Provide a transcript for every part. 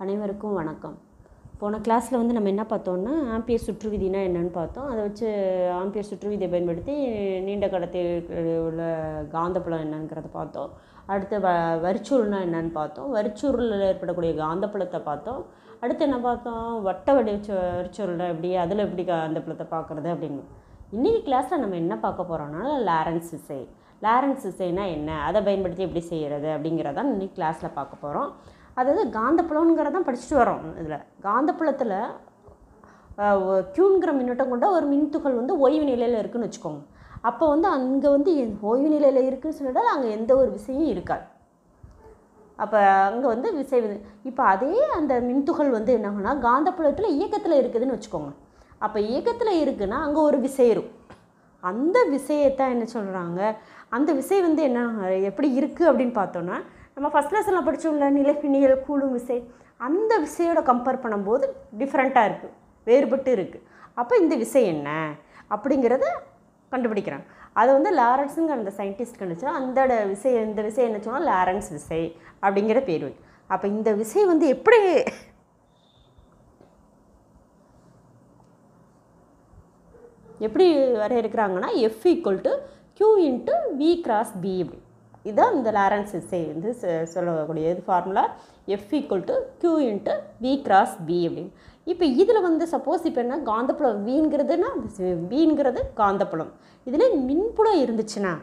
அனைவருக்கும் வணக்கம் போன கிளாஸில் வந்து நம்ம என்ன பார்த்தோம்னா ஆம்பியர் சுற்று விதினா என்னன்னு பார்த்தோம் அதை வச்சு ஆம்பியர் சுற்று விதியை பயன்படுத்தி நீண்ட கடத்தி உள்ள காந்தப்புலம் என்னங்கிறத பார்த்தோம் அடுத்து வ வரிச்சுருள்னா என்னன்னு பார்த்தோம் வரிச்சுருளில் ஏற்படக்கூடிய காந்தப்புலத்தை பார்த்தோம் அடுத்து என்ன பார்த்தோம் வட்ட வடிவ வரிச்சுருள்னா எப்படி அதில் எப்படி காந்தப்புலத்தை பார்க்குறது அப்படின்னு இன்றைக்கி கிளாஸில் நம்ம என்ன பார்க்க போகிறோம்னா லாரன்ஸ் விசை லாரன்ஸ் விசைனா என்ன அதை பயன்படுத்தி எப்படி செய்கிறது அப்படிங்கிறதான் இன்றைக்கி கிளாஸில் பார்க்க போகிறோம் அதாவது காந்தப்புலங்கிறதான் படிச்சுட்டு வரோம் இதில் காந்தப்புலத்தில் க்யூங்கிற மின்னோட்டம் கொண்ட ஒரு மின்துகள் வந்து ஓய்வு நிலையில் இருக்குன்னு வச்சுக்கோங்க அப்போ வந்து அங்கே வந்து எ- ஓய்வு நிலையில் இருக்குன்னு சொல்லிட்டால் அங்கே எந்த ஒரு விசையும் இருக்காது அப்போ அங்கே வந்து விசை வந்து இப்போ அதே அந்த மின்துகள் வந்து என்ன ஆகும்னா காந்தப்புலத்தில் இயக்கத்தில் இருக்குதுன்னு வச்சுக்கோங்க அப்போ இயக்கத்தில் இருக்குன்னா அங்கே ஒரு விசை இருக்கும் அந்த விசையைத்தான் என்ன சொல்கிறாங்க அந்த விசை வந்து என்ன எப்படி இருக்குது அப்படின்னு பார்த்தோன்னா நம்ம ஃபஸ்ட் லெசனில் படித்தோம்ல நிலைப்பினியல் கூலும் விசை அந்த விசையோட கம்பேர் பண்ணும்போது டிஃப்ரெண்ட்டாக இருக்குது வேறுபட்டு இருக்குது அப்போ இந்த விசை என்ன அப்படிங்கிறத கண்டுபிடிக்கிறாங்க அதை வந்து லாரன்ஸுங்கிற அந்த சயின்டிஸ்ட் கண்டுச்சா அந்த விசை இந்த விசை என்ன சொன்னால் லாரன்ஸ் விசை அப்படிங்கிற பேர் வை அப்போ இந்த விசை வந்து எப்படி எப்படி வரையறுக்கிறாங்கன்னா F equal to Q into V cross B அப்படி இதுதான் இந்த லாரன்ஸ் விசை வந்து சொ- சொல்லக்கூடிய இது formula F equal to Q into V cross B அப்படின்னு இப்போ இதில் வந்து சப்போஸ் இப்போ என்ன காந்தப்புலம் வீங்கிறதுனா வீங்கிறது காந்தப்புலம் இதில் மின்புலம் இருந்துச்சுன்னா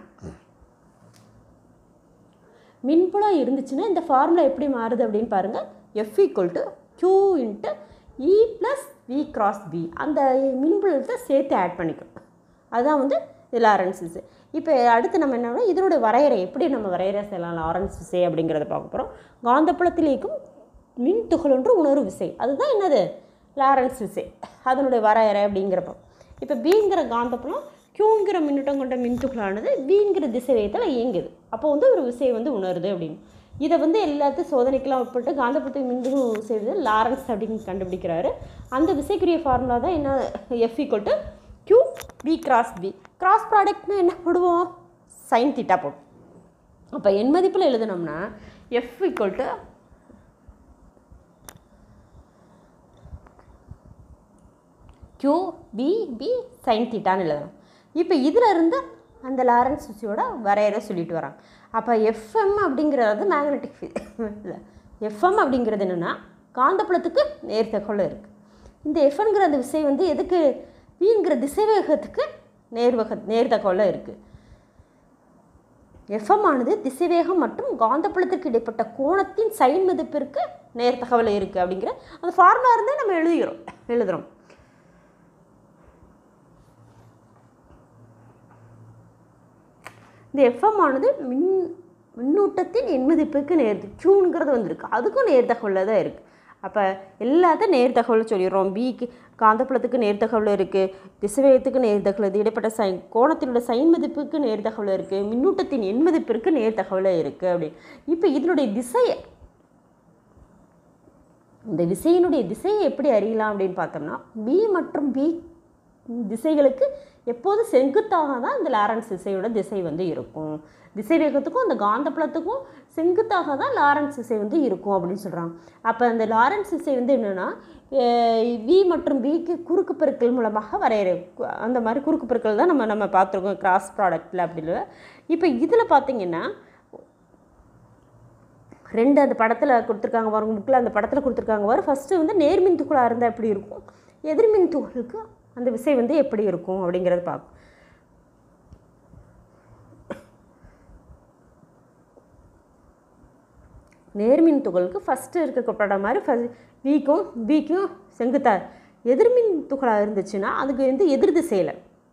மின்புலம் இருந்துச்சுன்னா இந்த ஃபார்முலா எப்படி மாறுது அப்படின்னு பாருங்கள் F equal to Q into E plus V cross B அந்த மின்புலத்தை சேர்த்து ஆட் பண்ணிக்கணும் அதுதான் வந்து இது லாரன்ஸ் விசை இப்போ அடுத்து நம்ம என்னன்னா இதனுடைய வரையறை எப்படி நம்ம வரையறை செய்யலாம் லாரன்ஸ் விசை அப்படிங்கிறத பார்க்க போகிறோம் காந்தப்புலத்தில் இருக்கும் மின் துகள் ஒன்று உணர்வு விசை அதுதான் என்னது லாரன்ஸ் விசை அதனுடைய வரையறை அப்படிங்கிறப்போ இப்போ பிங்கிற காந்தப்புலம் க்யூங்கிற மின்னூட்டம் கொண்ட மின்துகளானது பிங்கிற திசைவேகத்தில் இயங்குது அப்போ வந்து ஒரு விசையை வந்து உணருது அப்படின்னு இதை வந்து எல்லாத்தையும் சோதனைக்கெல்லாம் உட்பட்டு காந்தப்புலத்தை மின்துகள் செய்வது லாரன்ஸ் அப்படின்னு கண்டுபிடிக்கிறாரு அந்த விசைக்குரிய ஃபார்முலா தான் என்ன F equal to Q B cross B cross ப்ராடக்ட்னா என்ன போடுவோம் சைன் தீட்டா போடும் அப்போ என் மதிப்பில் எழுதுனோம்னா F equal to Q B B sine தீட்டான்னு எழுதணும் இப்போ இதில் இருந்து அந்த லாரன்ஸ் சுவிட்சோட வரையறை சொல்லிட்டு வராங்க அப்போ எஃப்எம் அப்படிங்கிறது மேக்னெட்டிக் இல்லை எஃப்எம் அப்படிங்கிறது என்னென்னா காந்தப்புலத்துக்கு நேர்த்தகோல இருக்குது இந்த எஃப்என்கிற அந்த விசை வந்து எதுக்கு வீங்கிற திசைவேகத்துக்கு நேர்வக நேர்தகோல இருக்குது எஃப்எம் ஆனது திசைவேகம் மற்றும் காந்தப்புலத்துக்கு இடைப்பட்ட கோணத்தின் சைன் மதிப்பிற்கு நேர்தகவல் இருக்குது அப்படிங்கிற அந்த ஃபார்முலா இருந்தே நம்ம எழுதுகிறோம் எழுதுகிறோம் இந்த எஃப்எம் ஆனது மின் மின்னூட்டத்தின் எண்மதிப்புக்கு நேர் க்யூங்கிறது வந்திருக்கு அதுக்கும் நேர்தகவலில் தான் இருக்குது அப்போ எல்லாத்தையும் நேர்தகவல் சொல்லிடுறோம் பிக்கு காந்தப்புலத்துக்கு நேர்தகவல் இருக்குது திசைவேகத்துக்கு நேர்தகவல் இது இடைப்பட்ட சைன் கோணத்தினோட சைன் மதிப்புக்கு நேர்தகவல் இருக்குது மின்னூட்டத்தின் எண்மதிப்பிற்கு நேர்தகவல் இருக்குது அப்படி இப்போ இதனுடைய திசையை இந்த விசையினுடைய திசையை எப்படி அறியலாம் அப்படின்னு பார்த்தோம்னா பி மற்றும் பி திசைகளுக்கு எப்போது செங்குத்தாக தான் இந்த லாரன்ஸ் திசையோட திசை வந்து இருக்கும் திசை வேகத்துக்கும் அந்த காந்தப்புலத்துக்கும் செங்குத்தாக தான் லாரன்ஸ் திசை வந்து இருக்கும் அப்படின்னு சொல்கிறாங்க அப்போ அந்த லாரன்ஸ் திசை வந்து என்னென்னா வி மற்றும் பிக்கு குறுக்கு பெருக்கல் மூலமாக வரையறை கு- அந்த மாதிரி குறுக்கு பெருக்கல் தான் நம்ம நம்ம பார்த்துருக்கோம் கிராஸ் ப்ராடக்ட்டில் அப்படின்னு இப்போ இதில் பார்த்தீங்கன்னா ரெண்டு அந்த படத்தில் கொடுத்துருக்காங்க பாருங்க புக்கில் அந்த படத்தில் கொடுத்துருக்காங்க பாரு ஃபஸ்ட்டு வந்து நேர்மின் துகளாக இருந்தால் எப்படி இருக்கும் எதிர்மின் துகளுக்கு அந்த விசை வந்து எப்படி இருக்கும் அப்படிங்கிறத பார்க்கும் நேர்மின் துகளுக்கு ஃபஸ்ட்டு இருக்கக்கூடாத மாதிரி ஃபஸ்ட் விக்கும் பிக்கும் செங்குத்தா எதிர்மின் துகளாக இருந்துச்சுன்னா அதுக்கு வந்து எதிர் திசையில்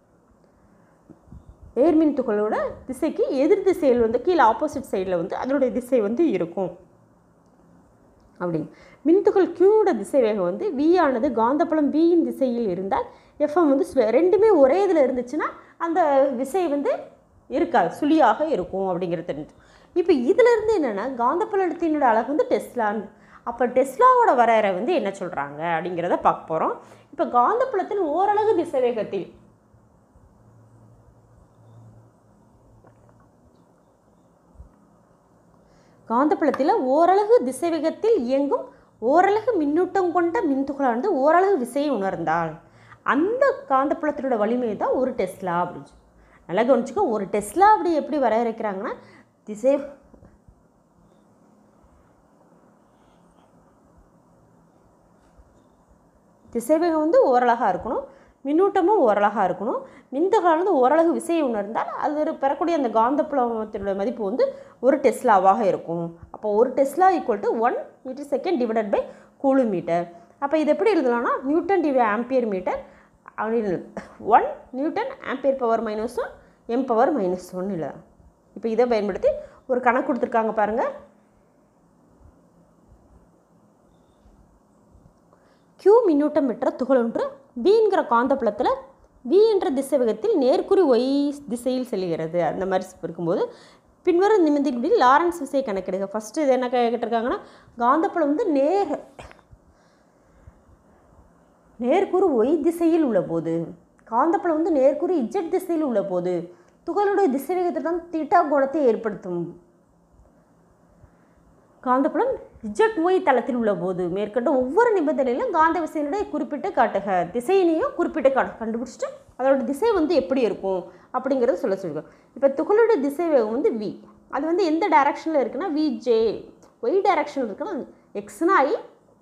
நேர்மின் துகளோட திசைக்கு எதிர் திசையில் வந்து கீழே ஆப்போசிட் சைடில் வந்து அதனுடைய திசை வந்து இருக்கும் அப்படிங்க மின்துகள் கியூட திசை வேகம் வந்து V ஆனது காந்தப்புலம் பியின் திசையில் இருந்தால் எஃப்எம் வந்து ஸ்வ- ரெண்டுமே ஒரே இதில் இருந்துச்சுன்னா அந்த விசை வந்து இருக்காது சுழியாக இருக்கும் அப்படிங்கிறது தெரிஞ்சு இப்போ இதிலிருந்து என்னென்னா காந்தப்புலத்தினோட அழகு வந்து டெஸ்லான்னு அப்போ டெஸ்லாவோட வரையறை வந்து என்ன சொல்கிறாங்க அப்படிங்கிறத பார்க்க போகிறோம் இப்போ காந்தப்புலத்தின் ஓரளவு திசைவேகத்தில் காந்தப்புலத்தில் ஓரளவு திசைவேகத்தில் இயங்கும் ஓரலகு மின்னூட்டம் கொண்ட மின்துகளானது ஓரலகு விசையை உணர்ந்தால் அந்த காந்தப்புலத்தினோட வலிமை தான் ஒரு டெஸ்லா அப்படின்னு சொல்லி. நல்லா கவனிச்சுக்கோ ஒரு டெஸ்லா அப்படி எப்படி வரையறுக்கிறாங்கன்னா திசை திசைவேகம் வந்து ஓரளகாக இருக்கணும் மின்னூட்டமும் ஓரளகாக இருக்கணும் மின்துகளானது ஓரளவு விசையை உணர்ந்தால் அது ஒரு பெறக்கூடிய அந்த காந்தப்புலத்தினுடைய மதிப்பு வந்து ஒரு டெஸ்லாவாக இருக்கும் அப்போ ஒரு tesla equal to one metre second divided by coulomb metre அப்போ இது எப்படி எழுதலாம்னா நியூட்டன் டிவி ஆம்பியர் மீட்டர் அப்படின்னு one newton ampere power minus one M power minus one எழுதலாம் இப்போ இதை பயன்படுத்தி ஒரு கணக்கு கொடுத்துருக்காங்க பாருங்கள் Q மின்னூட்டம் பெற்ற துகள் ஒன்று Bங்கிற காந்தப்புலத்தில் V என்ற திசைவேகத்தில் நேர்க்குறி ஒய் திசையில் செல்கிறது அந்த மாதிரி இருக்கும்போது பின்வரும் நிமிடப்படி லாரன்ஸ் விசையை கணக்கிடுங்க ஃபஸ்ட்டு இது என்ன கே- கேட்டிருக்காங்கன்னா காந்தப்புலம் வந்து நேர் நேர்க்குறு ஒய் திசையில் உள்ள போது காந்தப்புலம் வந்து நேர்க்குறி இஜெட் திசையில் உள்ள போது துகளுடைய திசைவேகத்தை தான் தீட்டா கோணத்தை ஏற்படுத்தும் காந்தப்புலம் இஜட் ஒய் தளத்தில் உள்ள போது மேற்கண்ட ஒவ்வொரு நிபந்தனையிலும் காந்த விசையினுடைய குறிப்பிட்டு காட்டுக திசையினையும் குறிப்பிட்டு காட்டு கண்டுபிடிச்சிட்டு அதோட திசை வந்து எப்படி இருக்கும் அப்படிங்கிறத சொல்ல சொல்லியிருக்கோம் இப்போ துகளோட திசை வேகம் வந்து வி அது வந்து எந்த டைரக்ஷனில் இருக்குன்னா வி ஜே ஒய் டைரக்ஷனில் இருக்குன்னா எக்ஸ்னா ஐ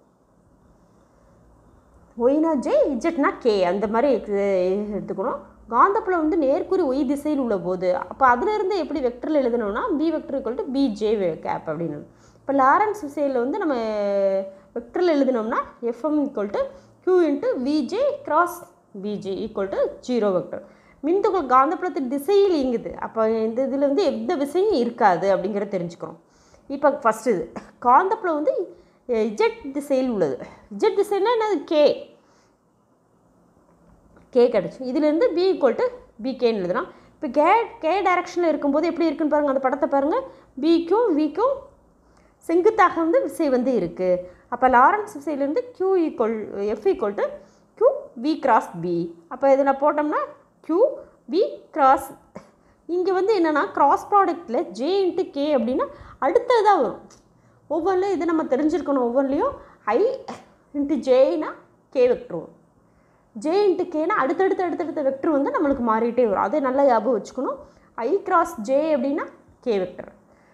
ஒய்னா ஜே இஜட்னா கே அந்த மாதிரி எ- எடுத்துக்கணும் காந்தப்புலம் வந்து நேர்க்குறி ஒய் திசையில் உள்ள போது அப்போ அதிலிருந்து எப்படி வெக்டரில் எழுதணும்னா B vector equal to B J cap அப்படின்னு இப்போ லாரன்ஸ் விசையில் வந்து நம்ம வெக்டரில் எழுதினோம்னா FM equal to Q into VJ cross BJ equal to zero vector மின்துகள் காந்தப்புலத்தின் திசையில் இயங்குது அப்போ இந்த இதில் வந்து எந்த விசையும் இருக்காது அப்படிங்கிறத தெரிஞ்சுக்கிறோம் இப்போ ஃபஸ்ட்டு இது காந்தப்புலம் வந்து இஜெட் திசையில் உள்ளது இஜெட் திசைன்னா என்னது கே கே கிடச்சி இதுலேருந்து பி ஈக்குவல் டு பிகேன்னு எழுதலாம் இப்போ கே கே டைரக்ஷனில் இருக்கும்போது எப்படி இருக்குன்னு பாருங்கள் அந்த படத்தை பாருங்கள் பிக்கும் விக்கும் செங்குத்தாக வந்து விசை வந்து இருக்குது அப்போ லாரன்ஸ் விசையிலேருந்து q equal F equal to q V cross B அப்போ இதை நான் போட்டோம்னா q வி கிராஸ் இங்கே வந்து என்னென்னா கிராஸ் ப்ராடக்ட்டில் ஜே இன்ட்டு கே அப்படின்னா அடுத்ததாக வரும் ஒவ்வொன்றிலையும் இதை நம்ம தெரிஞ்சிருக்கணும் ஒவ்வொன்றிலையும் ஐ இன்ட்டு ஜேனா கே வெக்டர் வரும் ஜே இன்ட்டு கேனா அடுத்தடுத்து அடுத்தடுத்த வெக்டர் வந்து நம்மளுக்கு மாறிட்டே வரும் அதை நல்லா ஞாபகம் வச்சுக்கணும் ஐ கிராஸ் ஜே அப்படின்னா கே வெக்டர்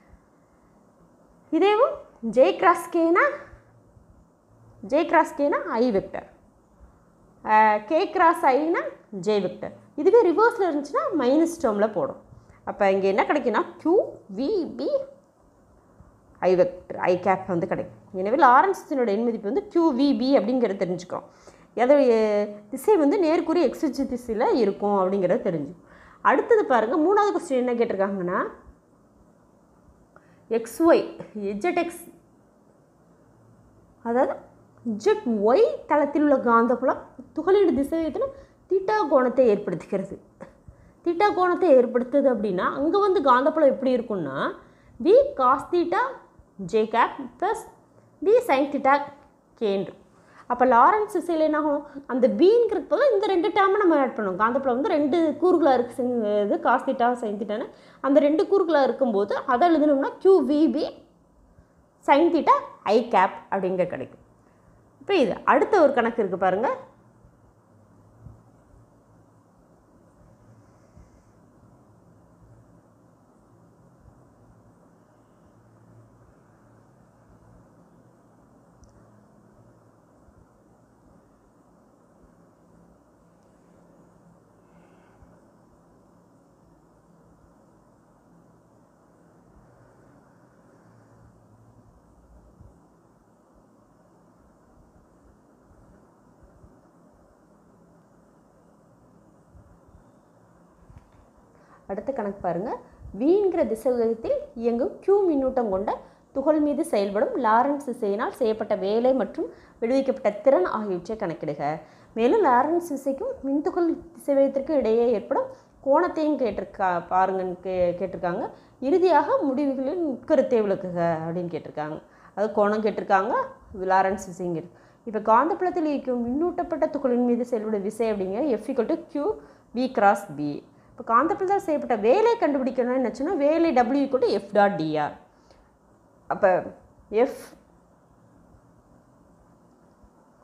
இதேவும் ஜே கிராஸ் கேனா ஜே கிராஸ் கேனா ஐ வெக்டர் கே கிராஸ் ஐனா ஜே வெக்டர் இதுவே ரிவர்ஸில் இருந்துச்சுன்னா மைனஸ் டேர்மில் போடும் அப்போ இங்கே என்ன கிடைக்குன்னா q V B I vector I cap வந்து கிடைக்கும் எனவே லாரன்ஸினோட எண் மதிப்பு வந்து QVB அப்படிங்கிறத தெரிஞ்சுக்கிறோம் அதோடைய திசை வந்து நேர்க்குறி எக்ஸிச்சு திசையில் இருக்கும் அப்படிங்கிறத தெரிஞ்சு அடுத்தது பாருங்கள் மூணாவது கொஸ்டின் என்ன கேட்டிருக்காங்கன்னா எக்ஸ் ஒய் இஜெட் எக்ஸ் அதாவது இஜெட் ஒய் தளத்தில் உள்ள காந்தப்புலம் துகளின் திசையத்தில் தீட்டா கோணத்தை ஏற்படுத்துகிறது தீட்டா கோணத்தை ஏற்படுத்துது அப்படின்னா அங்கே வந்து காந்தப்புலம் எப்படி இருக்கும்னா B cos theta J cap plus B sine theta கேன்று அப்போ லாரன்ஸ் திசையில் என்ன ஆகும் அந்த பீங்கிறது போல இந்த ரெண்டு டேர்மை நம்ம ஆட் பண்ணுவோம் காந்தப்புலம் வந்து ரெண்டு கூறுகளாக இருக்கு இது காஸ் தீட்டா சைன் தீட்டான்னு அந்த ரெண்டு கூறுகளாக இருக்கும்போது அதை எழுதணும்னா QVB sine theta I cap அப்படிங்கிற கிடைக்கும் இப்போ இது அடுத்த ஒரு கணக்கு இருக்குது பாருங்கள் அடுத்த கணக்கு பாருங்கள் வீங்கிற திசைவேகத்தில் இயங்கும் Q மின்னூட்டம் கொண்ட துகள் மீது செயல்படும் லாரன்ஸ் விசையினால் செய்யப்பட்ட வேலை மற்றும் விடுவிக்கப்பட்ட திறன் ஆகியவற்றை கணக்கிடுக மேலும் லாரன்ஸ் விசைக்கும் மின்துகள் திசைவேகத்திற்கும் இடையே ஏற்படும் கோணத்தையும் கேட்டிருக்கா பாருங்கன்னு கே கேட்டிருக்காங்க இறுதியாக முடிவுகளின் உட்கருத்தை விளக்குக அப்படின்னு கேட்டிருக்காங்க அது கோணம் கேட்டிருக்காங்க லாரன்ஸ் விசைங்கிறது இப்போ காந்தப்புலத்தில் இருக்கும் மின்னூட்டப்பட்ட துகளின் மீது செயல்படும் விசை அப்படிங்கிற F equal to Q B cross B இப்போ காந்தப்புலத்தில் செய்யப்பட்ட வேலை கண்டுபிடிக்கணும்னு நினச்சோன்னா வேலை W equal to F dot DR அப்போ எஃப்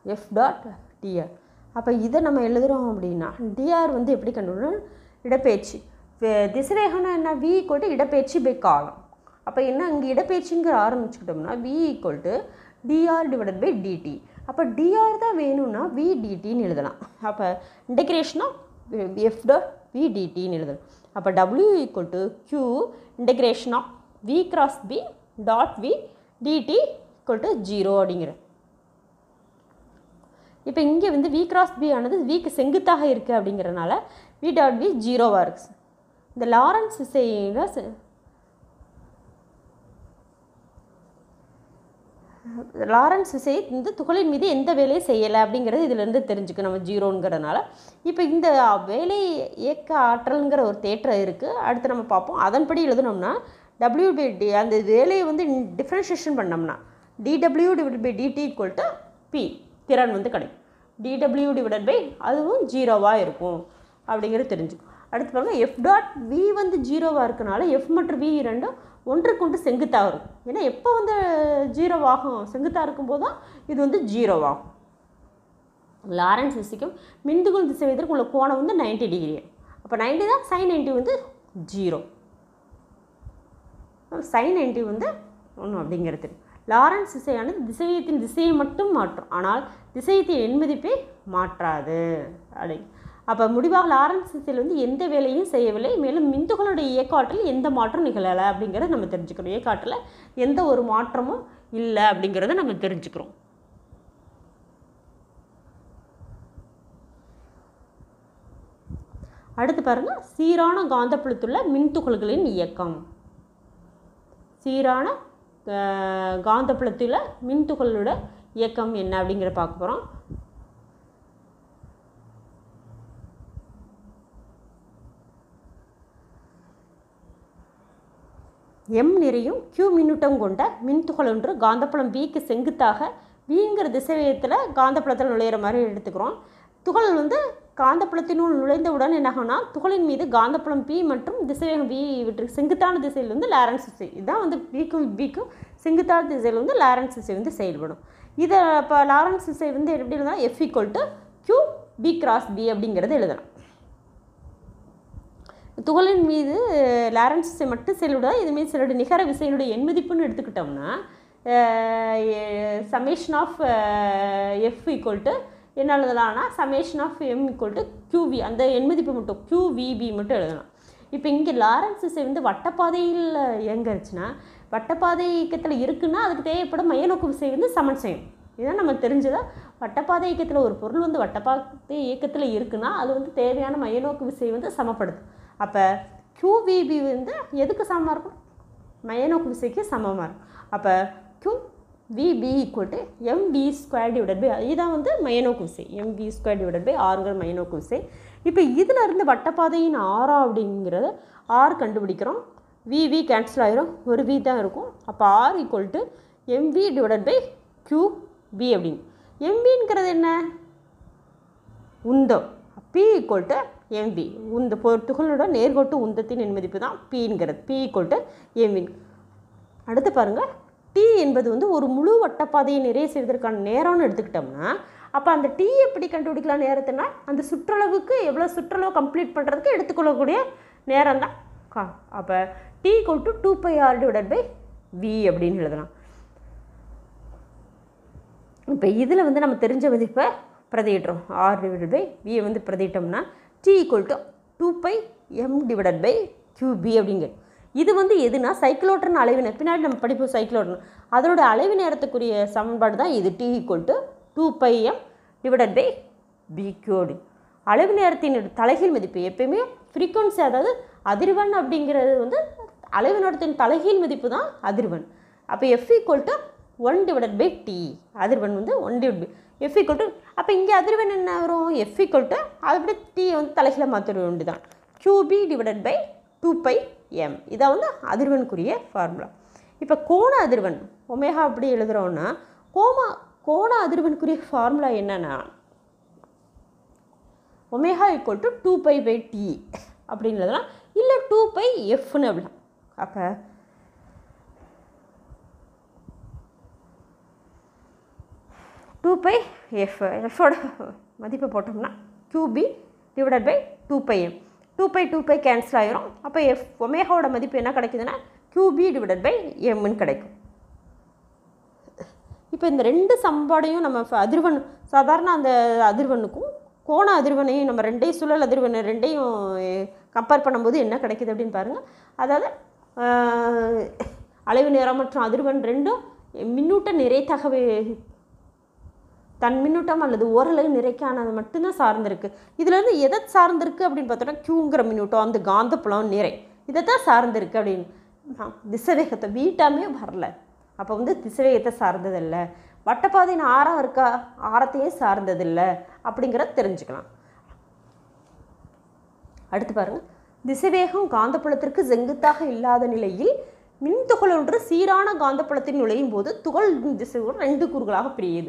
எஃப் டாட் டிஆர் அப்போ இதை நம்ம எழுதுகிறோம் அப்படின்னா டிஆர் வந்து எப்படி கண்டுபிடிக்கணும் இடப்பெயர்ச்சி வே- திசைவேகம்னா என்ன வி ஈக்குவல் டு இடப்பெயர்ச்சி பை காலம் அப்போ என்ன இங்கே இடப்பெயர்ச்சிங்கிற ஆரம்பிச்சுக்கிட்டோம்னா V equal to DR divided by DT அப்போ டிஆர் தான் வேணும்னா வி டிடின்னு எழுதலாம் அப்போ இன்டகிரேஷனாக எஃப் டாட் வி டிடின்னு எழுதலாம் அப்போ W equal to Q integration of V cross B dot V DT equal to zero அப்படிங்கிற இப்போ இங்கே வந்து வி கிராஸ் பி ஆனது விக்கு செங்குத்தாக இருக்குது அப்படிங்கிறனால வி டாட் வி ஜீரோவாக இருக்கு இந்த லாரன்ஸ் விசையில் செ- லாரன்ஸ் விசை இந்த துகளின் மீது எந்த வேலையும் செய்யலை அப்படிங்கிறது இதிலேருந்து தெரிஞ்சுக்க நம்ம ஜீரோங்கிறனால இப்போ இந்த வேலை இயக்க ஆற்றல்ங்கிற ஒரு தேற்றம் இருக்குது அடுத்து நம்ம பார்ப்போம் அதன்படி எழுதுனோம்னா டபிள்யூ பை டி அந்த வேலையை வந்து டிஃப்ரென்ஷியேஷன் பண்ணோம்னா DW divide by DT equal to P திறன் வந்து கிடைக்கும் டிடபிள்யூ டிவைட் பை அதுவும் ஜீரோவாக இருக்கும் அப்படிங்கிறது தெரிஞ்சுக்கும் அடுத்து பாருங்க எஃப் டாட் வி வந்து ஜீரோவாக இருக்கனால எஃப் மற்றும் வி இரண்டும் ஒன்றுக்கொண்டு செங்குத்தாக இருக்கும் ஏன்னா எப்போ வந்து ஜீரோவாகும் செங்குத்தாக இருக்கும்போது தான் இது வந்து ஜீரோவாகும் லாரன்ஸ் விசிக்கும் மின்துகள் திசை உள்ள கோணம் வந்து 90 டிகிரி அப்போ 90 தான் சைன் 90 வந்து ஜீரோ சைன் 90 வந்து ஒன்று அப்படிங்கிறது லாரன்ஸ் திசையானது திசையத்தின் திசையை மட்டும் மாற்றும் ஆனால் திசையத்தின் எண்மதிப்பை மாற்றாது அப்படி அப்போ முடிவாக லாரன்ஸ் திசையில் வந்து எந்த வேலையும் செய்யவில்லை மேலும் மின்துகளுடைய இயக்காற்றல் எந்த மாற்றம் நிகழலை அப்படிங்கிறத நம்ம தெரிஞ்சுக்கிறோம் இயக்காற்றல எந்த ஒரு மாற்றமும் இல்லை அப்படிங்கிறத நம்ம தெரிஞ்சுக்கிறோம் அடுத்து பாருங்க சீரான காந்தப்புலத்துள்ள மின்துகள்களின் இயக்கம் சீரான அஹ், காந்தப்புலத்தில் மின்துகளோட இயக்கம் என்ன அப்படிங்கிற பார்க்க போகிறோம் எம் நிறையும் Q மின்னூட்டம் கொண்ட மின்துகள் ஒன்று காந்தப்புலம் Bக்கு செங்குத்தாக விங்கிற திசைவேகத்தில் காந்தப்புலத்தில் நுழையிற மாதிரி எடுத்துக்கிறோம் துகள் வந்து காந்தப்புலத்தினுள் நுழைந்தவுடன் என்னாகும்னா துகளின் மீது காந்தப்புலம் P மற்றும் திசைவேகம் V இவற்றுக்கு செங்குத்தான திசையில் வந்து லாரன்ஸ் விசை இதுதான் வந்து பிக்கும் பிக்கும் செங்குத்தான திசையில் வந்து லாரன்ஸ் விசை வந்து செயல்படும் இதை இப்போ லாரன்ஸ் விசை வந்து எப்படி எழுதலாம் F equal to Q B cross B அப்படிங்கிறது எழுதலாம் துகளின் மீது லாரன்ஸ் விசை மட்டும் செயல்படுதா இதுமாரி சிலோட நிகர விசையினுடைய எண் மதிப்புன்னு எடுத்துக்கிட்டோம்னா summation of F equal to என்ன எழுதலாம்னா summation of M equal to QV அந்த எண் மதிப்பு மட்டும் கியூவிபி மட்டும் எழுதலாம் இப்போ இங்கே லாரன்ஸ் விசை வந்து வட்டப்பாதையில் இயங்குச்சுன்னா வட்டப்பாதை இயக்கத்தில் இருக்குன்னா அதுக்கு தேவைப்படும் மையநோக்கு விசை வந்து சமன் செய்யும் இதான் நம்ம தெரிஞ்சதா வட்டப்பாதை இயக்கத்தில் ஒரு பொருள் வந்து வட்டப்பாதை இயக்கத்தில் இருக்குன்னா அது வந்து தேவையான மையநோக்கு விசை வந்து சமப்படுது அப்போ QVB வந்து எதுக்கு சமமாக இருக்கும் மையநோக்கு விசைக்கு சமமாக இருக்கும் அப்போ Q VB equal to MV square divided by இதுதான் வந்து மையநோக்கு விசை எம்வி ஸ்கொயர் டிவைடட் பை ஆறுங்கிற மையநோக்கு விசை இப்போ இதில் இருந்து வட்டப்பாதையின் ஆறா அப்படிங்கிறத ஆர் கண்டுபிடிக்கிறோம் விவி கேன்சல் ஆயிரும் ஒரு வி தான் இருக்கும் அப்போ R equal to MV divided by Q B அப்படின்னு எம்பிங்கிறது என்ன உந்தம் பி ஈக்குவல் டு எம்பி உந்த பொருத்துகளோட நேர்கோட்டு உந்தத்தின் எண்மதிப்பு தான் பிங்கிறது பி ஈக்குவல் டு எம்பி அடுத்து பாருங்கள் டி என்பது வந்து ஒரு முழு வட்டப்பாதையை நிறைய செய்வதற்கான நேரம்னு எடுத்துக்கிட்டோம்னா அப்போ அந்த டி எப்படி கண்டுபிடிக்கலாம் நேரத்தினா அந்த சுற்றளவுக்கு எவ்வளோ சுற்றளவு கம்ப்ளீட் பண்ணுறதுக்கு எடுத்துக்கொள்ளக்கூடிய நேரம் தான் கா அப்போ T equal to two pi R divided by V அப்படின்னு எழுதலாம் இப்போ இதில் வந்து நம்ம தெரிஞ்ச மதிப்பை பிரதியிடுறோம் ஆர் டிவைடட் பை வியை வந்து பிரதியிட்டோம்னா T equal to two pi M divided by QB அப்படிங்க இது வந்து எதுனா சைக்கிளோட்டன் அளவினர் பின்னாடி நம்ம படிப்போம் சைக்கிளோட்டன் அதனோட அளவு நேரத்துக்குரிய சமன்பாடு தான் இது T equal to two pi M divided by B QD அளவு நேரத்தின் தலைகீழ் மதிப்பு எப்பயுமே ஃப்ரீக்வன்சி அதாவது அதிர்வெண் அப்படிங்கிறது வந்து அளவு நேரத்தின் தலைகீழ் மதிப்பு தான் அதிர்வெண் அப்போ F equal to one divided by T அதிர்வெண் வந்து one divide by F equal to அப்போ இங்கே அதிர்வெண் என்ன வரும் எஃப் ஈக்குவல் டு அப்படி டீயை வந்து தலைகீழ மாற்ற வேண்டி தான் QB divided by two pi M இதான் வந்து அதிர்வெண்குரிய ஃபார்முலா இப்போ கோண அதிர்வெண் ஒமேகா அப்படி எழுதுகிறோன்னா கோமா கோண அதிர்வெண்குரிய ஃபார்முலா என்னன்னா omega equal to two pi by T அப்படின்னு எழுதலாம் இல்லை டூ பை எஃப்னு அப்படிலாம் அப்போ டூ பை எஃப் எஃபோட மதிப்பை போட்டோம்னா QB divided by two pi M two pi two pi cancel ஆயிரும் அப்போ எஃப் ஒமேகாவோட மதிப்பு என்ன கிடைக்குதுன்னா கியூபி டிவைடட் பை எம்னு கிடைக்கும் இப்போ இந்த ரெண்டு சமன்பாடையும் நம்ம ஃப- அதிர்வெண் சாதாரண அந்த அதிர்வெண்ணுக்கும் கோண அதிர்வெண்ணையும் நம்ம ரெண்டையும் சுழல் அதிர்வெண் ரெண்டையும் கம்பேர் பண்ணும்போது என்ன கிடைக்குது அப்படின்னு பாருங்கள் அதாவது ஆஹ், அலைவு நேரம் மற்றும் அதிர்வெண் ரெண்டும் மின்னூட்ட நிறை தகவை தன் மின்னூட்டம் அல்லது ஓரளவு நிறைக்கானது மட்டும்தான் சார்ந்திருக்கு இதுலேருந்து எதை சார்ந்திருக்கு அப்படின்னு பார்த்தோன்னா கியூங்கிற மின்னூட்டம் அந்த காந்தப்புலம் நிறை இதை தான் சார்ந்திருக்கு அப்படின்னு ஆ, திசைவேகத்தை வீட்டாமே வரல அப்போ வந்து திசைவேகத்தை சார்ந்ததில்லை வட்டப்பாதையின் ஆரம் இருக்கா ஆரத்தையும் சார்ந்ததில்லை அப்படிங்கிறத தெரிஞ்சுக்கலாம் அடுத்து பாருங்க திசைவேகம் காந்தப்புலத்திற்கு செங்குத்தாக இல்லாத நிலையில் மின்துகள் ஒன்று சீரான காந்தப்புலத்தில் நுழையும் போது துகள் திசைகள் ரெண்டு கூறுகளாக பிரியுது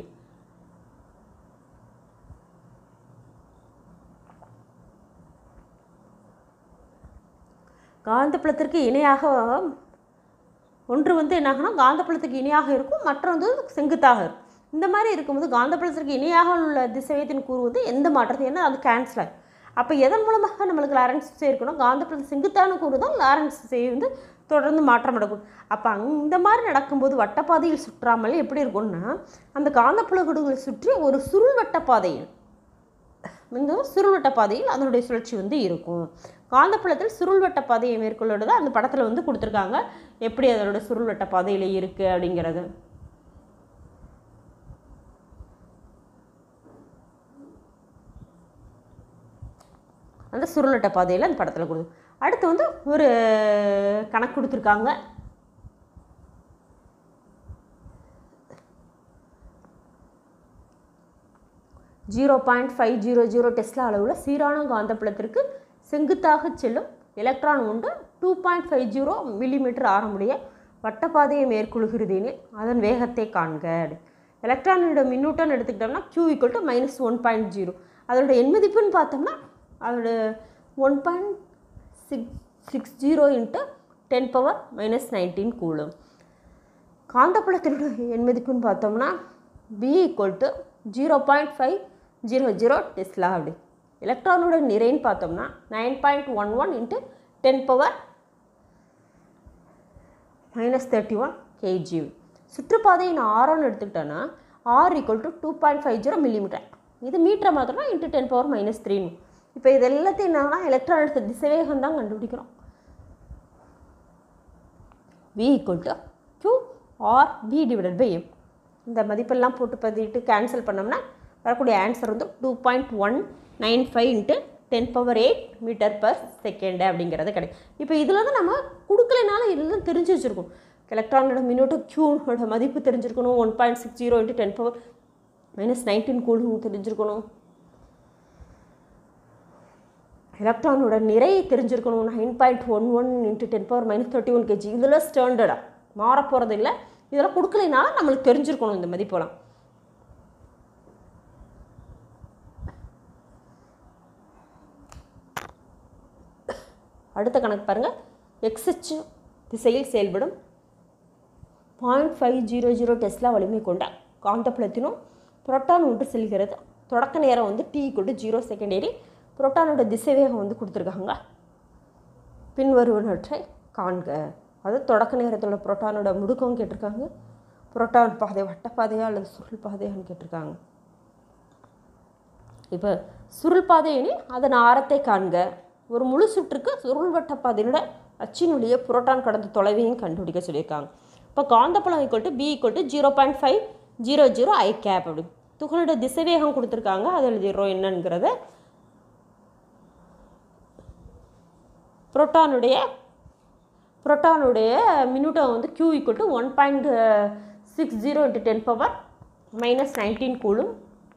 காந்தப்புலத்திற்கு இணையாக ஒன்று வந்து என்னாகனா காந்தப்புலத்துக்கு இணையாக இருக்கும் மற்றொன்று செங்குத்தாக இருக்கும் இந்த மாதிரி இருக்கும்போது காந்தப்புலத்திற்கு இணையாக உள்ள திசைவேகத்தின் கூறு வந்து எந்த மாற்றத்தையும் ஏன்னா அது கேன்சல் ஆகும் அப்போ எதன் மூலமாக நம்மளுக்கு லாரன்ஸ் திசை இருக்கணும் காந்தப்புலத்து செங்குத்தான கூறு தான் லாரன்ஸ் திசை வந்து தொடர்ந்து மாற்றம் நடக்கும் அப்போ இந்த மாதிரி நடக்கும்போது வட்டப்பாதையில் சுற்றாமல் எப்படி இருக்கும்னா அந்த காந்தப்புலகுடுகளை சுற்றி ஒரு சுருள் வட்டப்பாதையில் இந்த சுருள்வட்ட பாதையில் அதனுடைய சுழற்சி வந்து இருக்கும் காந்தப்புலத்தில் சுருள்வட்ட பாதையை மேற்கொள்ளுறது அந்த படத்தில் வந்து கொடுத்துருக்காங்க எப்படி அதனோட சுருள்வட்ட பாதையில் இருக்குது அப்படிங்கிறது அந்த சுருள்வட்ட பாதையில் அந்த படத்தில் கொடு அடுத்து வந்து ஒரு கணக்கு கொடுத்துருக்காங்க zero point five zero zero tesla அளவில் சீரான காந்தப்புலத்திற்கு செங்குத்தாக செல்லும் எலக்ட்ரான் ஒன்று two point five zero millimetre ஆரமுடைய வட்டப்பாதையை மேற்கொள்கிறது எனில் அதன் வேகத்தை காண்க எலக்ட்ரானோட மின்னூட்டம்னு எடுத்துக்கிட்டோம்னா q equal to minus one point zero அதோட எண் மதிப்புன்னு பார்த்தோம்னா அதோட one point six six zero into ten power minus nineteen coulomb காந்தப்புலத்தினோட எண் மதிப்புன்னு பார்த்தோம்னா B equal to zero point five zero zero tesla அப்படி எலக்ட்ரானோட நிறைன்னு பார்த்தோம்னா nine point one one into ten power minus thirty one kg சுற்றுப்பாதையின் ஆரோன்னு எடுத்துக்கிட்டோன்னா R equal to two point five zero millimetre இது மீட்டரை மாத்திரம்னா இன்ட்டு டென் பவர் மைனஸ் த்ரீன்னு இப்போ இது எல்லாத்தையும் என்னன்னா எலக்ட்ரான் எடுத்த திசைவேகம் தான் கண்டுபிடிக்கிறோம் v equal to q or v divided by m இந்த மதிப்பெல்லாம் போட்டு பதிட்டு கேன்சல் பண்ணோம்னா வரக்கூடிய ஆன்சர் வந்து two point one nine five into ten power eight metre per second அப்படிங்கிறது கிடைக்கும் இப்போ இதில் தான் நம்ம கொடுக்கலனாலும் இதெல்லாம் தெரிஞ்சு வச்சுருக்கோம் எலக்ட்ரானோட மின்னோட்டம் க்யூனோட மதிப்பு தெரிஞ்சிருக்கணும் one point six zero into ten power minus nineteen coulomb தெரிஞ்சிருக்கணும் எலக்ட்ரானோட நிறை தெரிஞ்சிருக்கணும் nine point one one into ten power minus thirty one kg இதில் ஸ்டாண்டர்டாக மாற போகிறது இல்லை இதெல்லாம் கொடுக்கலைனாலும் நம்மளுக்கு தெரிஞ்சிருக்கணும் இந்த மதிப்பெல்லாம் அடுத்த கணக்கு பாருங்கள் எக்ஸ்எச் திசையில் செயல்படும் point five zero zero tesla வலிமை கொண்ட காந்தப்புலத்தினும் புரோட்டான் ஒன்று செல்கிறது தொடக்க நேரம் வந்து டி கொண்டு ஜீரோ செகண்டரி புரோட்டானோட திசைவேகம் வந்து கொடுத்துருக்காங்க பின்வருவனவற்றை காண்க அது தொடக்க நேரத்தோட புரோட்டானோட முடுக்கம் கேட்டிருக்காங்க புரோட்டான் பாதை வட்டப்பாதையா அல்லது சுருள் பாதையான்னு கேட்டிருக்காங்க இப்போ சுருள் பாதை எனில் அதன் ஆரத்தை காண்க ஒரு முழு சுற்றுக்கு சுருள் வட்ட பாதையினோட அச்சினுடைய புரோட்டான் கடந்த தொலைவையும் கண்டுபிடிக்க சொல்லியிருக்காங்க இப்போ காந்தப்புலம் equal to B equal to zero point five zero zero I cap அப்படி துகளோட திசைவேகம் கொடுத்துருக்காங்க அது எழுதிடுறோம் என்னங்கிறத புரோட்டானுடைய புரோட்டானுடைய மின்னூட்டம் வந்து q equal to one point six zero into ten power minus nineteen coulomb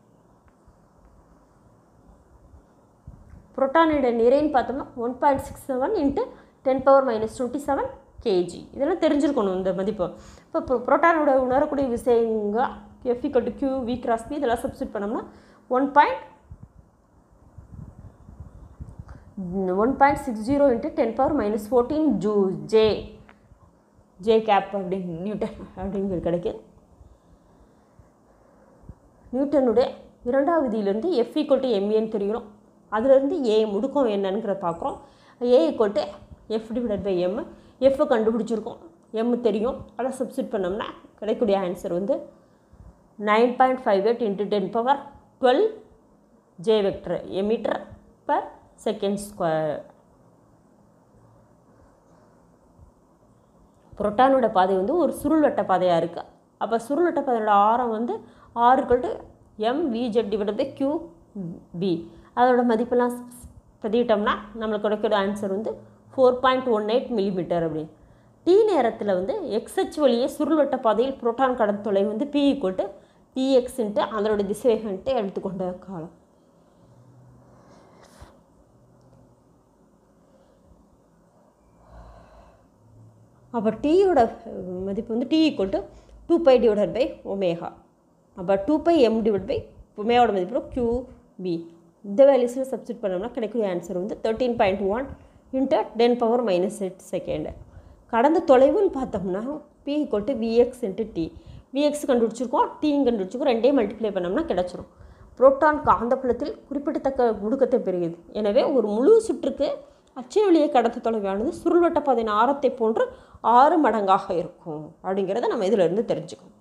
புரோட்டானோட நிறைன்னு பார்த்தோம்னா one point six seven into ten power minus twenty seven kg இதெல்லாம் தெரிஞ்சிருக்கணும் இந்த மதிப்பு இப்போ புரோ- புரோட்டானோட உணரக்கூடிய விஷயங்க F equal to Q V cross B இதெல்லாம் சப்ஸ்டிட் பண்ணோம்னா one point one point six zero into ten power minus fourteen J J J cap அப்படின்னு நியூட்டன் அப்படிங்கிறது கிடைக்குது நியூட்டனுடைய இரண்டாவது விதியிலேருந்து எஃப் ஈக்குவல் டு எம்ஏன்னு தெரியணும் அதுலேருந்து ஏ முடுக்கம் என்னங்கிறத பார்க்குறோம் A equal to F divided by M F கண்டுபிடிச்சிருக்கோம் எம் தெரியும் அதை சப்ஸ்டிட் பண்ணோம்னா கிடைக்கக்கூடிய ஆன்சர் வந்து nine point five eight into ten power twelve J vector metre per second square புரோட்டானோட பாதை வந்து ஒரு சுருள்வட்ட பாதையாக இருக்குது அப்போ சுருள்வட்ட பாதையோட ஆரம் வந்து ஆறு to M VZ divide by Q B அதோட மதிப்பெல்லாம் பதிவிட்டோம்னா நம்மளுக்கு கிடைக்கிற ஆன்சர் வந்து four point one eight millimetre அப்படின்னு டி நேரத்தில் வந்து எக்ஸ்ஹெச் வழியே சுருள்வட்ட பாதையில் புரோட்டான் கடந்த தொலைவு வந்து பி ஈக்குவல் டு பிஎக்ஸ்ன்ட்டு அதனோட திசைவேகன்ட்டு எடுத்துக்கொண்ட காலம் அப்போ டீயோட மதிப்பு வந்து T equal to two pi divided by omega அப்போ two pi M divide by ஒமேகாவோட மதிப்பு கியூ பி இந்த வேல்யூஸில் சப்ஸ்டிட் பண்ணோம்னா கிடைக்கக்கூடிய ஆன்சர் வந்து thirteen point one into ten power minus eight second கடந்த தொலைவுன்னு பார்த்தோம்னா B equal to VX into T VX கண்டுபிடிச்சிருக்கோம் டீயும் கண்டுபிடிச்சிருக்கோம் ரெண்டையும் மல்டிப்ளை பண்ணோம்னா கிடச்சிரும் புரோட்டான் காந்தப்புலத்தில் குறிப்பிடத்தக்க முடுக்கத்தை பெறுகிறது எனவே ஒரு முழு சுற்றுக்கு அச்சு வழியை கடத்த தொலைவானது சுருள்வட்ட பாதையின் ஆரத்தை போன்று ஆறு மடங்காக இருக்கும் அப்படிங்கிறத நம்ம இதிலிருந்து தெரிஞ்சுக்கணும்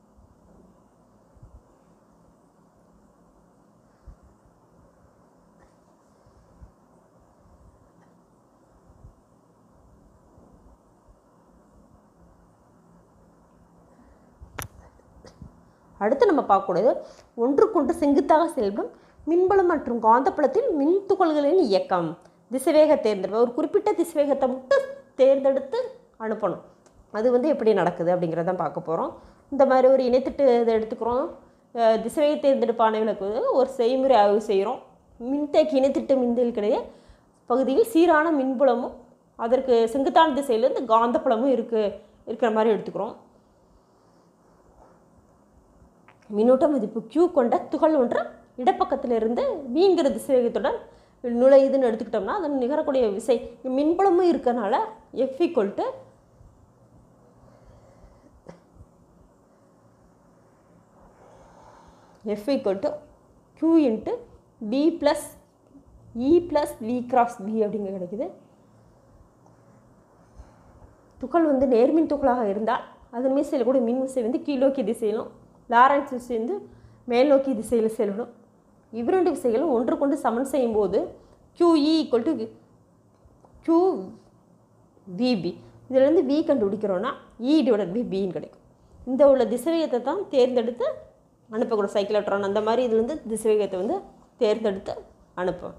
அடுத்து நம்ம பார்க்கக்கூடியது ஒன்றுக்கொன்று செங்குத்தாக செயல்படும் மின்புலம் மற்றும் காந்தப்புலத்தில் மின் துகள்களின் இயக்கம் திசைவேக தேர்ந்தெடுப்பு ஒரு குறிப்பிட்ட திசைவேகத்தை மட்டும் தேர்ந்தெடுத்து அனுப்பணும் அது வந்து எப்படி நடக்குது அப்படிங்கிறத பார்க்க போகிறோம் இந்த மாதிரி ஒரு இணைத்திட்டு இதை எடுத்துக்கிறோம் அஹ் திசைவேக தேர்ந்தெடுப்பான விளக்கு ஒரு செய்முறை ஆய்வு செய்கிறோம் மின்தேக்கி இணைத்திட்டு மின்தேக்கிடையே பகுதியில் சீரான மின்புலமும் அதற்கு செங்குத்தான திசையிலேருந்து காந்தப்புலமும் இருக்குது இருக்கிற மாதிரி எடுத்துக்கிறோம் மின்னூட்ட மதிப்பு Q கொண்ட துகள் ஒன்று இடப்பக்கத்திலிருந்து வீங்கிற திசைவேகத்துடன் நுழையுதுன்னு எடுத்துக்கிட்டோம்னா அதன் நிகரக்கூடிய விசை மின்புலமும் இருக்கறனால F equal to F equal to Q into B plus E plus V cross B அப்படிங்க கிடைக்குது துகள் வந்து நேர்மின் துகளாக இருந்தால் அதன் மீது செல்லக்கூடிய மின் விசை வந்து கீழ்நோக்கி திசையிலும் லாரன்ஸ் விசை வந்து மேல் நோக்கி திசையில் செல்லணும் இவ்விரண்டு விசைகளும் ஒன்றுக்கொண்டு சமன் செய்யும்போது QE equal to Q VB இதிலேருந்து வி கண்டுபிடிக்கிறோன்னா இ டிவைடட் பை பின்னு கிடைக்கும் இந்த உள்ள திசைவேகத்தை தான் தேர்ந்தெடுத்து அனுப்பக்கூடும் சைக்கிளட்ரான் அந்த மாதிரி இதுலேருந்து திசைவேகத்தை வந்து தேர்ந்தெடுத்து அனுப்பும்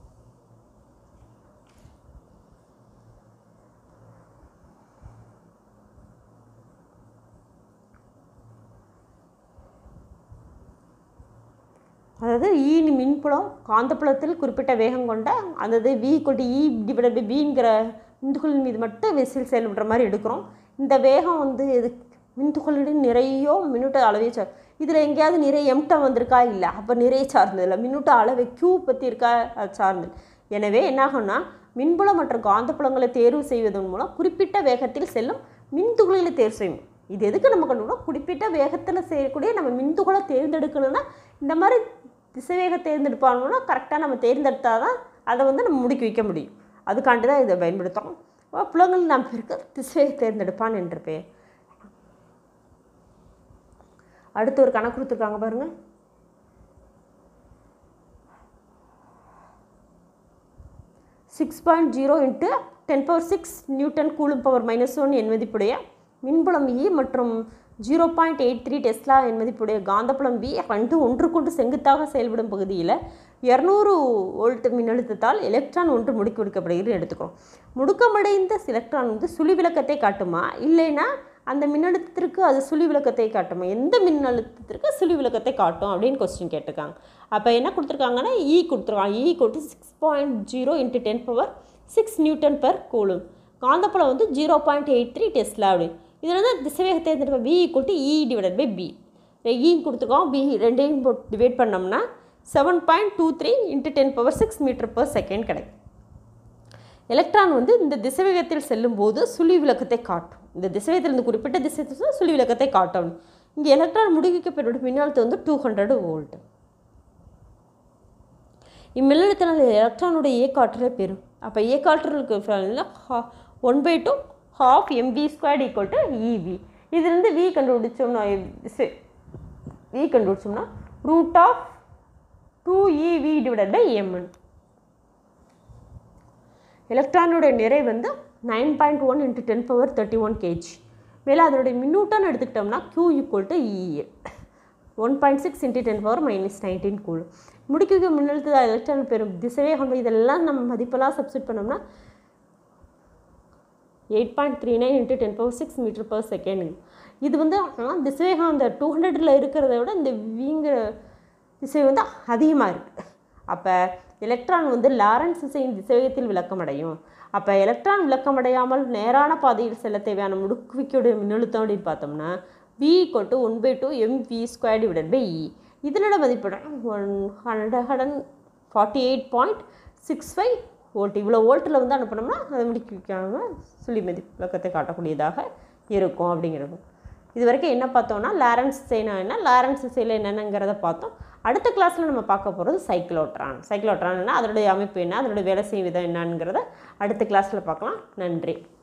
அதாவது ஈ மின்புலம் காந்தப்புலத்தில் குறிப்பிட்ட வேகம் கொண்ட அந்த இது வி கொண்டு இ டிவைட் பை பிங்கிற மின்துகளின் மீது மட்டும் விசில் செயல்படுற மாதிரி எடுக்கிறோம் இந்த வேகம் வந்து எது மின்துகளின் நிறையோ மின்னூட்ட அளவையோ சார் இதில் எங்கேயாவது நிறைய எம்டம் வந்திருக்கா இல்லை அப்போ நிறைய சார்ந்தது இல்லை மின்னூட்ட அளவை க்யூ பற்றி இருக்கா அது சார்ந்தது எனவே என்னாகும்னா மின்புலம் மற்றும் காந்தப்புலங்களை தேர்வு செய்வதன் மூலம் குறிப்பிட்ட வேகத்தில் செல்லும் மின்துகளில் தேர்வு செய்யும் இது எதுக்கு நம்ம கண்டுபிடிக்கணும் குறிப்பிட்ட வேகத்தில் செய்யக்கூடிய நம்ம மின்துகளை தேர்ந்தெடுக்கணும்னா இந்த மாதிரி திசைவேக தேர்ந்தெடுப்பாங்கன்னா கரெக்டாக நம்ம தேர்ந்தெடுத்தால் தான் அதை வந்து நம்ம முடுக்கி வைக்க முடியும் அதுக்காண்டி தான் இதை பயன்படுத்துகிறோம் புலங்கள் நாம் இருக்க திசைவேக தேர்ந்தெடுப்பான் என்று பெயர் அடுத்து ஒரு கணக்கு கொடுத்துருக்காங்க பாருங்க six point zero into ten power six newton coulomb power minus one என் மதிப்புடைய மின்புலம் இ மற்றும் zero point eight three tesla என் மதிப்புடைய காந்தப்புலம் வி ரெண்டு ஒன்றுக்கொண்டு செங்குத்தாக செயல்படும் பகுதியில் இரநூறு வோல்ட் மின்னழுத்தத்தால் எலக்ட்ரான் ஒன்று முடுக்கி விடுக்கப்படுகிறது எடுத்துக்கிறோம் முடுக்கமடைந்த எலக்ட்ரான் வந்து சுழி விளக்கத்தை காட்டுமா இல்லைன்னா அந்த மின்னழுத்தத்திற்கு அது சுழி விளக்கத்தை காட்டுமா எந்த மின்னழுத்தத்திற்கு சுழி விளக்கத்தை காட்டும் அப்படின்னு கொஸ்டின் கேட்டிருக்காங்க அப்போ என்ன கொடுத்துருக்காங்கன்னா இ கொடுத்துருக்காங்க இ கொடுத்து six point zero into ten power six newton per coulomb காந்தப்புலம் வந்து zero point eight three tesla அப்படி இதில் வந்து திசைவேகத்தை தேர்ந்தெடுப்போம் V equal to E divided by B E கொடுத்துருக்கோம் பி ரெண்டையும் போட்டு டிவைட் பண்ணோம்னா seven point two three into ten power six metre per second கிடைக்கும் எலக்ட்ரான் வந்து இந்த திசைவேகத்தில் செல்லும்போது சுழி விளக்கத்தை காட்டும் இந்த திசைவேகத்தில் இருந்து குறிப்பிட்ட திசை சுழி விளக்கத்தை காட்டும் இங்கே எலக்ட்ரான் முடுக்கிக்கப்பட்ட மின்னழுத்தம் வந்து டூ ஹண்ட்ரட் வோல்ட் இம்மின்னழுத்தினால் எலக்ட்ரானுடைய இயக்காற்றலை பெறும் அப்போ இயக்காற்றலுக்கு one by two half M V squared equal to E V இதுலேருந்து வி கண்டுபிடிச்சோம்னா வி கண்டுபிடிச்சோம்னா root of two E V divided by M N எலக்ட்ரானுடைய நிறை வந்து nine point one into ten power thirty one K G மேலே அதனுடைய மின்னூட்டம்னு எடுத்துக்கிட்டோம்னா Q equal to E A one point six into ten power minus nineteen coulomb முடிக்க மின்னழுத்த எலக்ட்ரான் பெறும் திசைவேகம் இதெல்லாம் நம்ம மதிப்பெல்லாம் சப்ஸ்டிட் பண்ணோம்னா eight point three nine into ten power six metre per second இது வந்து ஆனால் திசைவேகம் அந்த டூ ஹண்ட்ரடில் இருக்கிறத விட இந்த வீங்கிற திசை வந்து அதிகமாக இருக்குது அப்போ எலக்ட்ரான் வந்து லாரன்ஸ் திசையின் திசைவேகத்தில் விளக்கமடையும் அப்போ எலக்ட்ரான் விளக்கமடையாமல் நேரான பாதையில் செல்ல தேவையான முடுக்குவிக்கையுடைய மின்னழுத்தம் அப்படின்னு பார்த்தோம்னா V equal to one by two M V square divided by E இதனோட மதிப்பிட one hundred forty eight point six five volt இவ்வளோ வோல்ட்டில் வந்து அனுப்பினோம்னா அதை முடிக்காம சுழி மதிப்பு விளக்கத்தை காட்டக்கூடியதாக இருக்கும் அப்படிங்கிறது இது வரைக்கும் என்ன பார்த்தோம்னா லாரன்ஸ் திசைனா என்ன லாரன்ஸ் திசையில் என்னென்னங்கிறத பார்த்தோம் அடுத்த கிளாஸில் நம்ம பார்க்க போகிறது சைக்ளோட்ரான் சைக்ளோட்ரான்னா அதனுடைய அமைப்பு என்ன அதனுடைய வேலை செய்யும் விதம் என்னங்கிறத அடுத்த கிளாஸில் பார்க்கலாம் நன்றி